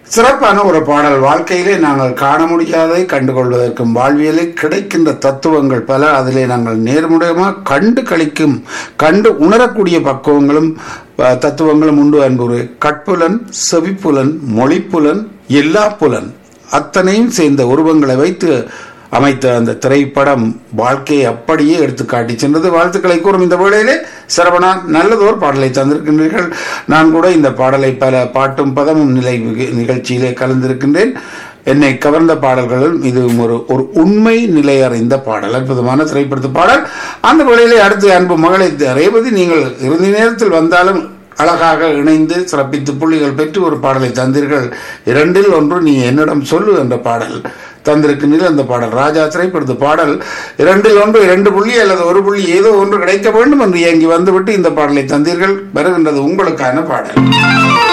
சிறப்பான ஒரு பாடல் வாழ்க்கையிலே நாங்கள் காண முடியாததை கண்டுகொள்வதற்கும் வாழ்வியலில் கிடைக்கின்ற தத்துவங்கள் பல அதிலே நாங்கள் நேர்முறையமாக கண்டு கழிக்கும் கண்டு உணரக்கூடிய பக்குவங்களும் அஹ், தத்துவங்களும் உண்டு அன்புரு கட்புலன் செவிப்புலன் மொழிப்புலன் எல்லா புலன் அத்தனையும் சேர்ந்த உருவங்களை வைத்து அமைத்த அந்த திரைப்படம் வாழ்க்கையை அப்படியே எடுத்து காட்டி சென்றது வாழ்த்துக்களை கூறும் இந்த வேளையிலே சரவணா நல்லதோர் பாடலை தந்திருக்கின்றீர்கள் நான் கூட இந்த பாடலை பல பாட்டும் பதமும் நிலை நிகழ்ச்சியிலே கலந்திருக்கின்றேன் என்னை கவர்ந்த பாடல்களும் இது ஒரு ஒரு உண்மை நிலை அறிந்த பாடல் அற்புதமான திரைப்படத்து பாடல் அந்த வேளையிலே அடுத்து அன்பு மகளை ரேவதி நீங்கள் இறுதி நேரத்தில் வந்தாலும் அழகாக இணைந்து சிறப்பித்து புள்ளிகள் பெற்று ஒரு பாடலை தந்தீர்கள் இரண்டில் ஒன்று நீ என்னிடம் சொல்லு என்ற பாடல் தந்திருக்கின்றீர்கள் அந்த பாடல் ராஜா திரைப்படத்து பாடல் இரண்டில் ஒன்று இரண்டு புள்ளி அல்லது ஒரு புள்ளி ஏதோ ஒன்று கிடைக்க வேண்டும் என்று இயங்கி வந்துவிட்டு இந்த பாடலை தந்தீர்கள் வருகின்றது உங்களுக்கான பாடல்